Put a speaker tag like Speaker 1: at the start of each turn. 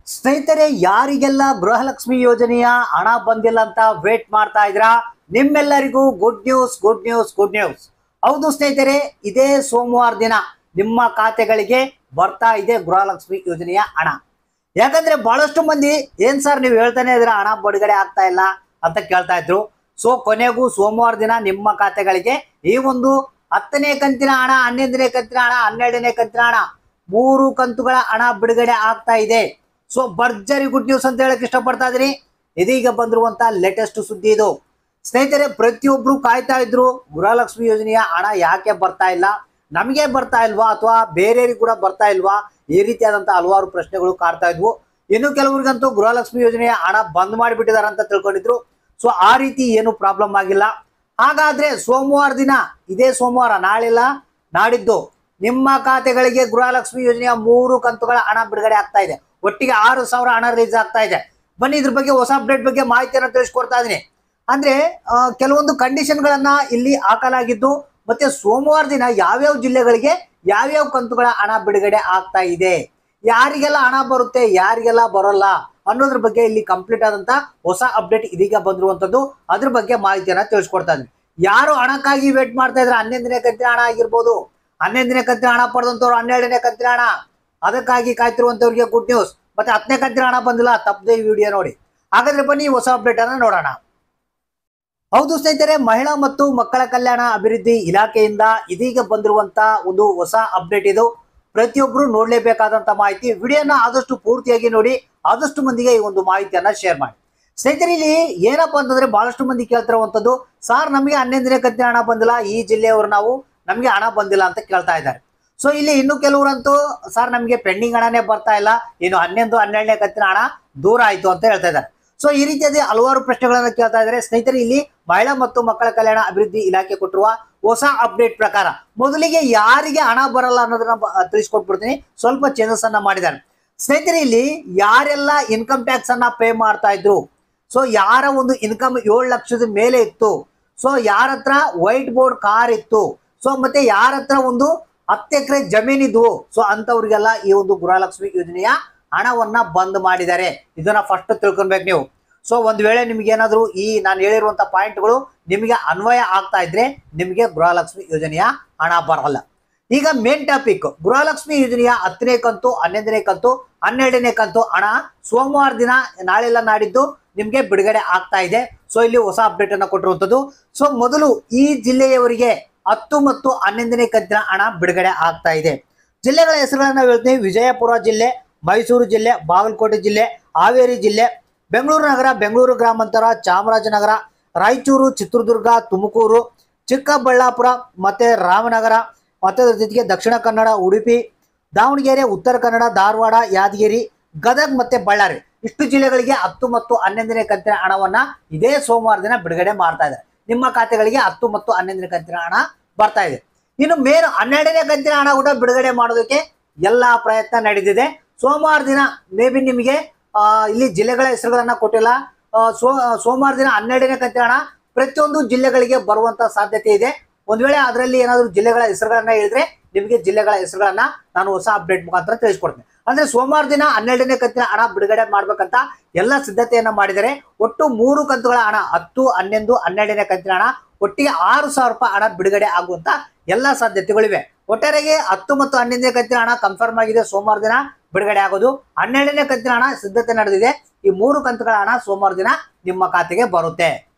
Speaker 1: ಸ್ನೇಹಿತರೆ ಯಾರಿಗೆಲ್ಲ ಗೃಹಲಕ್ಷ್ಮಿ ಯೋಜನೆಯ ಹಣ ಬಂದಿಲ್ಲ ಅಂತ ವೇಟ್ ಮಾಡ್ತಾ ಇದ್ರಾ ನಿಮ್ಮೆಲ್ಲರಿಗೂ good news good news good news ಹೌದು ಸ್ನೇಹಿತರೆ ಇದೇ ಸೋಮವಾರ ದಿನ ನಿಮ್ಮ ಖಾತೆಗಳಿಗೆ ಬರ್ತಾ ಇದೆ ಗೃಹಲಕ್ಷ್ಮಿ ಯೋಜನೆಯ ಹಣ ಯಾಕಂದ್ರೆ ಬಹಳಷ್ಟು ಮಂದಿ ಏನ್ ಸರ್ ನೀವು ಹೇಳ್ತಾನೆ ಇದ್ರ ಹಣ ಬಿಡುಗಡೆ ಆಗ್ತಾ ಇಲ್ಲ ಅಂತ ಕೇಳ್ತಾ ಇದ್ರು ಸೊ ಕೊನೆಗೂ ಸೋಮವಾರ ದಿನ ನಿಮ್ಮ ಖಾತೆಗಳಿಗೆ ಈ ಒಂದು ಹತ್ತನೇ ಕಂತಿನ ಹಣ ಹನ್ನೊಂದನೇ ಕಂತಿನ ಹಣ ಹನ್ನೆರಡನೇ ಕಂತಿನ ಹಣ ಮೂರು ಕಂತುಗಳ ಹಣ ಬಿಡುಗಡೆ ಆಗ್ತಾ ಇದೆ ಸೊ ಭರ್ಜರಿ ಗುಡ್ ನ್ಯೂಸ್ ಅಂತ ಹೇಳಕ್ ಇಷ್ಟಪಡ್ತಾ ಇದೀನಿ ಇದೀಗ ಬಂದಿರುವಂತ ಲೇಟೆಸ್ಟ್ ಸುದ್ದಿ ಇದು ಸ್ನೇಹಿತರೆ ಪ್ರತಿಯೊಬ್ರು ಕಾಯ್ತಾ ಇದ್ರು ಗೃಹಲಕ್ಷ್ಮಿ ಯೋಜನೆಯ ಹಣ ಯಾಕೆ ಬರ್ತಾ ಇಲ್ಲ ನಮಗೆ ಬರ್ತಾ ಇಲ್ವಾ ಅಥವಾ ಬೇರೆಯವ್ರಿಗೆ ಕೂಡ ಬರ್ತಾ ಇಲ್ವಾ ಈ ರೀತಿಯಾದಂತ ಹಲವಾರು ಪ್ರಶ್ನೆಗಳು ಕಾಡ್ತಾ ಇದ್ವು ಇನ್ನು ಕೆಲವರಿಗಂತೂ ಗೃಹಲಕ್ಷ್ಮಿ ಯೋಜನೆಯ ಹಣ ಬಂದ್ ಮಾಡಿಬಿಟ್ಟಿದ್ದಾರೆ ಅಂತ ತಿಳ್ಕೊಂಡಿದ್ರು ಸೊ ಆ ರೀತಿ ಏನು ಪ್ರಾಬ್ಲಮ್ ಆಗಿಲ್ಲ ಹಾಗಾದ್ರೆ ಸೋಮವಾರ ದಿನ ಇದೇ ಸೋಮವಾರ ನಾಳೆಲ್ಲ ನಾಡಿದ್ದು ನಿಮ್ಮ ಖಾತೆಗಳಿಗೆ ಗೃಹಲಕ್ಷ್ಮಿ ಯೋಜನೆಯ ಮೂರು ಕಂತುಗಳ ಹಣ ಬಿಡುಗಡೆ ಆಗ್ತಾ ಇದೆ ಒಟ್ಟಿಗೆ ಆರು ಸಾವಿರ ಹಣ ರಿಲೀಸ್ ಆಗ್ತಾ ಇದೆ ಬನ್ನಿ ಇದ್ರ ಬಗ್ಗೆ ಹೊಸ ಅಪ್ಡೇಟ್ ಬಗ್ಗೆ ಮಾಹಿತಿಯನ್ನು ತಿಳಿಸ್ಕೊಡ್ತಾ ಇದೀನಿ ಅಂದ್ರೆ ಆ, ಕೆಲವೊಂದು ಕಂಡೀಷನ್ಗಳನ್ನ ಇಲ್ಲಿ ಹಾಕಲಾಗಿದ್ದು ಮತ್ತೆ ಸೋಮವಾರ ದಿನ ಯಾವ್ಯಾವ ಜಿಲ್ಲೆಗಳಿಗೆ ಯಾವ್ಯಾವ ಕಂತುಗಳ ಹಣ ಬಿಡುಗಡೆ ಆಗ್ತಾ ಇದೆ ಯಾರಿಗೆಲ್ಲ ಹಣ ಬರುತ್ತೆ ಯಾರಿಗೆಲ್ಲ ಬರೋಲ್ಲ ಅನ್ನೋದ್ರ ಬಗ್ಗೆ ಇಲ್ಲಿ ಕಂಪ್ಲೀಟ್ ಆದಂತ ಹೊಸ ಅಪ್ಡೇಟ್ ಇದೀಗ ಬಂದಿರುವಂತದ್ದು ಅದ್ರ ಬಗ್ಗೆ ಮಾಹಿತಿಯನ್ನ ತಿಳಿಸ್ಕೊಡ್ತಾ ಇದ್ದೀನಿ ಯಾರು ಹಣಕ್ಕಾಗಿ ವೇಟ್ ಮಾಡ್ತಾ ಇದ್ರೆ ಹನ್ನೊಂದನೇ ಕಂತಿನ ಹಣ ಆಗಿರ್ಬೋದು ಹನ್ನೊಂದನೇ ಕಂತಿನ ಹಣ ಪಡೆದಂತವ್ರು ಹನ್ನೆರಡನೇ ಕಂತಿನ ಹಣ ಅದಕ್ಕಾಗಿ ಕಾಯ್ತಿರುವಂತವ್ರಿಗೆ ಗುಡ್ ನ್ಯೂಸ್ ಮತ್ತೆ ಹತ್ತನೇ ಕಂತಿನ ಹಣ ಬಂದಿಲ್ಲ ತಪ್ಪದೆ ಈ ವಿಡಿಯೋ ನೋಡಿ ಹಾಗಾದ್ರೆ ಬನ್ನಿ ಹೊಸ ಅಪ್ಡೇಟ್ ಅನ್ನ ನೋಡೋಣ ಹೌದು ಸ್ನೇಹಿತರೆ ಮಹಿಳಾ ಮತ್ತು ಮಕ್ಕಳ ಕಲ್ಯಾಣ ಅಭಿವೃದ್ಧಿ ಇಲಾಖೆಯಿಂದ ಇದೀಗ ಬಂದಿರುವಂತ ಒಂದು ಹೊಸ ಅಪ್ಡೇಟ್ ಇದು ಪ್ರತಿಯೊಬ್ರು ನೋಡ್ಲೇಬೇಕಾದಂತ ಮಾಹಿತಿ ವಿಡಿಯೋನ ಆದಷ್ಟು ಪೂರ್ತಿಯಾಗಿ ನೋಡಿ ಆದಷ್ಟು ಮಂದಿಗೆ ಈ ಒಂದು ಮಾಹಿತಿಯನ್ನ ಶೇರ್ ಮಾಡಿ ಸ್ನೇಹಿತರೆ ಇಲ್ಲಿ ಏನಪ್ಪಾ ಅಂತಂದ್ರೆ ಬಹಳಷ್ಟು ಮಂದಿ ಕೇಳ್ತಿರುವಂತದ್ದು ಸಾರ್ ನಮಗೆ ಹನ್ನೊಂದನೇ ಕಂತಿನ ಹಣ ಬಂದಿಲ್ಲ ಈ ಜಿಲ್ಲೆಯವರು ನಾವು ನಮಗೆ ಹಣ ಬಂದಿಲ್ಲ ಅಂತ ಕೇಳ್ತಾ ಇದ್ದಾರೆ ಸೊ ಇಲ್ಲಿ ಇನ್ನು ಕೆಲವರಂತೂ ಸರ್ ನಮಗೆ ಪೆಂಡಿಂಗ್ ಹಣನೇ ಬರ್ತಾ ಇಲ್ಲ ಇನ್ನು ಹನ್ನೊಂದು ಹನ್ನೆರಡನೇ ಕಂತಿನ ಹಣ ದೂರ ಆಯ್ತು ಅಂತ ಹೇಳ್ತಾ ಇದ್ದಾರೆ ಸೊ ಈ ರೀತಿಯಾದ ಹಲವಾರು ಪ್ರಶ್ನೆಗಳನ್ನ ಕೇಳ್ತಾ ಇದ್ದಾರೆ ಸ್ನೇಹಿತರೆ ಇಲ್ಲಿ ಮಹಿಳಾ ಮತ್ತು ಮಕ್ಕಳ ಕಲ್ಯಾಣ ಅಭಿವೃದ್ಧಿ ಇಲಾಖೆ ಕೊಟ್ಟಿರುವ ಹೊಸ ಅಪ್ಡೇಟ್ ಪ್ರಕಾರ ಮೊದಲಿಗೆ ಯಾರಿಗೆ ಹಣ ಬರಲ್ಲ ಅನ್ನೋದನ್ನ ಬ- ತಿಳಿಸ್ಕೊಟ್ಬಿಡ್ತೀನಿ ಸ್ವಲ್ಪ ಚೇಂಜಸ್ ಅನ್ನ ಮಾಡಿದ್ದಾರೆ ಸ್ನೇಹಿತರೆ ಇಲ್ಲಿ ಯಾರೆಲ್ಲ ಇನ್ಕಮ್ ಟ್ಯಾಕ್ಸ್ ಅನ್ನ ಪೇ ಮಾಡ್ತಾ ಇದ್ರು ಸೊ ಯಾರ ಒಂದು ಇನ್ಕಮ್ ಏಳು ಲಕ್ಷದ ಮೇಲೆ ಇತ್ತು ಸೊ ಯಾರ ಹತ್ರ ವೈಟ್ ಬೋರ್ಡ್ ಕಾರ್ ಇತ್ತು ಸೊ ಮತ್ತೆ ಯಾರ ಹತ್ರ ಒಂದು ಹತ್ತು ಎಕರೆ ಜಮೀನಿದ್ವು ಸೊ ಅಂತವ್ರಿಗೆಲ್ಲ ಈ ಒಂದು ಗೃಹಲಕ್ಷ್ಮಿ ಯೋಜನೆಯ ಹಣವನ್ನ ಬಂದ್ ಮಾಡಿದ್ದಾರೆ ಇದನ್ನ ಫಸ್ಟ್ ತಿಳ್ಕೊಬೇಕು ನೀವು ಸೊ ಒಂದ್ ವೇಳೆ ನಿಮ್ಗೆ ಏನಾದ್ರು ಈ ನಾನು ಹೇಳಿರುವಂತ ಪಾಯಿಂಟ್ಗಳು ನಿಮಗೆ ಅನ್ವಯ ಆಗ್ತಾ ಇದ್ರೆ ನಿಮಗೆ ಗೃಹಲಕ್ಷ್ಮಿ ಯೋಜನೆಯ ಹಣ ಬರಲ್ಲ ಈಗ ಮೇನ್ ಟಾಪಿಕ್ ಗೃಹಲಕ್ಷ್ಮಿ ಯೋಜನೆಯ ಹತ್ತನೇ ಕಂತು ಹನ್ನೊಂದನೇ ಕಂತು ಹನ್ನೆರಡನೇ ಕಂತು ಹಣ ಸೋಮವಾರ ದಿನ ನಾಳೆಲ್ಲ ನಾಡಿದ್ದು ನಿಮ್ಗೆ ಬಿಡುಗಡೆ ಆಗ್ತಾ ಇದೆ ಸೊ ಇಲ್ಲಿ ಹೊಸ ಅಪ್ಡೇಟ್ ಅನ್ನ ಕೊಟ್ಟಿರುವಂತದ್ದು ಸೊ ಮೊದಲು ಈ ಜಿಲ್ಲೆಯವರಿಗೆ ಹತ್ತು ಮತ್ತು ಹನ್ನೊಂದನೇ ಕಂತಿನ ಹಣ ಬಿಡುಗಡೆ ಆಗ್ತಾ ಇದೆ ಜಿಲ್ಲೆಗಳ ಹೆಸರುಗಳನ್ನ ಹೇಳ್ತೀನಿ ವಿಜಯಪುರ ಜಿಲ್ಲೆ ಮೈಸೂರು ಜಿಲ್ಲೆ ಬಾಗಲಕೋಟೆ ಜಿಲ್ಲೆ ಹಾವೇರಿ ಜಿಲ್ಲೆ ಬೆಂಗಳೂರು ನಗರ ಬೆಂಗಳೂರು ಗ್ರಾಮಾಂತರ ಚಾಮರಾಜನಗರ ರಾಯಚೂರು ಚಿತ್ರದುರ್ಗ ತುಮಕೂರು ಚಿಕ್ಕಬಳ್ಳಾಪುರ ಮತ್ತೆ ರಾಮನಗರ ಮತ್ತೆ ಅದ್ರ ಜೊತೆಗೆ ದಕ್ಷಿಣ ಕನ್ನಡ ಉಡುಪಿ ದಾವಣಗೆರೆ ಉತ್ತರ ಕನ್ನಡ ಧಾರವಾಡ ಯಾದಗಿರಿ ಗದಗ್ ಮತ್ತೆ ಬಳ್ಳಾರಿ ಇಷ್ಟು ಜಿಲ್ಲೆಗಳಿಗೆ ಹತ್ತು ಮತ್ತು ಹನ್ನೊಂದನೇ ಕಂತಿನ ಹಣವನ್ನ ಇದೇ ಸೋಮವಾರ ದಿನ ಬಿಡುಗಡೆ ಮಾಡ್ತಾ ಇದ್ದಾರೆ ನಿಮ್ಮ ಖಾತೆಗಳಿಗೆ ಹತ್ತು ಮತ್ತು ಹನ್ನೊಂದನೇ ಕಂತಿನ ಹಣ ಬರ್ತಾ ಇದೆ ಇನ್ನು ಮೇನ್ ಹನ್ನೆರಡನೇ ಕಂತಿನ ಹಣ ಕೂಡ ಬಿಡುಗಡೆ ಮಾಡೋದಕ್ಕೆ ಎಲ್ಲಾ ಪ್ರಯತ್ನ ನಡೆದಿದೆ ಸೋಮವಾರ ದಿನ ಮೇ ಬಿ ನಿಮಗೆ ಆ, ಇಲ್ಲಿ ಜಿಲ್ಲೆಗಳ ಹೆಸರುಗಳನ್ನ ಕೊಟ್ಟಿಲ್ಲ ಆ, ಸೋ ಸೋಮವಾರ ದಿನ ಹನ್ನೆರಡನೇ ಕಂತಿನ ಹಣ ಪ್ರತಿಯೊಂದು ಜಿಲ್ಲೆಗಳಿಗೆ ಬರುವಂತ ಸಾಧ್ಯತೆ ಇದೆ ಒಂದ್ ವೇಳೆ ಅದರಲ್ಲಿ ಏನಾದ್ರು ಜಿಲ್ಲೆಗಳ ಹೆಸರುಗಳನ್ನ ಹೇಳಿದ್ರೆ ನಿಮಗೆ ಜಿಲ್ಲೆಗಳ ಹೆಸರುಗಳನ್ನ ನಾನು ಹೊಸ ಅಪ್ಡೇಟ್ ಮುಖಾಂತರ ತಿಳಿಸ್ಕೊಡ್ತೀನಿ ಅಂದ್ರೆ ಸೋಮವಾರ ದಿನ ಹನ್ನೆರಡನೇ ಕಂತಿನ ಹಣ ಬಿಡುಗಡೆ ಮಾಡ್ಬೇಕಂತ ಎಲ್ಲ ಸಿದ್ಧತೆಯನ್ನ ಮಾಡಿದರೆ ಒಟ್ಟು ಮೂರು ಕಂತುಗಳ ಹಣ ಹತ್ತು ಹನ್ನೊಂದು ಹನ್ನೆರಡನೇ ಕಂತಿನ ಹಣ ಒಟ್ಟಿಗೆ ಆರು ಸಾವಿರ ರೂಪಾಯಿ ಹಣ ಬಿಡುಗಡೆ ಆಗುವಂತ ಎಲ್ಲ ಸಾಧ್ಯತೆಗಳಿವೆ ಒಟ್ಟಾರೆಗೆ ಹತ್ತು ಮತ್ತು ಹನ್ನೊಂದನೇ ಕಂತಿನ ಹಣ ಕನ್ಫರ್ಮ್ ಆಗಿದೆ ಸೋಮವಾರ ದಿನ ಬಿಡುಗಡೆ ಆಗೋದು ಹನ್ನೆರಡನೇ ಕಂತಿನ ಹಣ ಸಿದ್ಧತೆ ನಡೆದಿದೆ ಈ ಮೂರು ಕಂತುಗಳ ಹಣ ಸೋಮವಾರ ದಿನ ನಿಮ್ಮ ಖಾತೆಗೆ ಬರುತ್ತೆ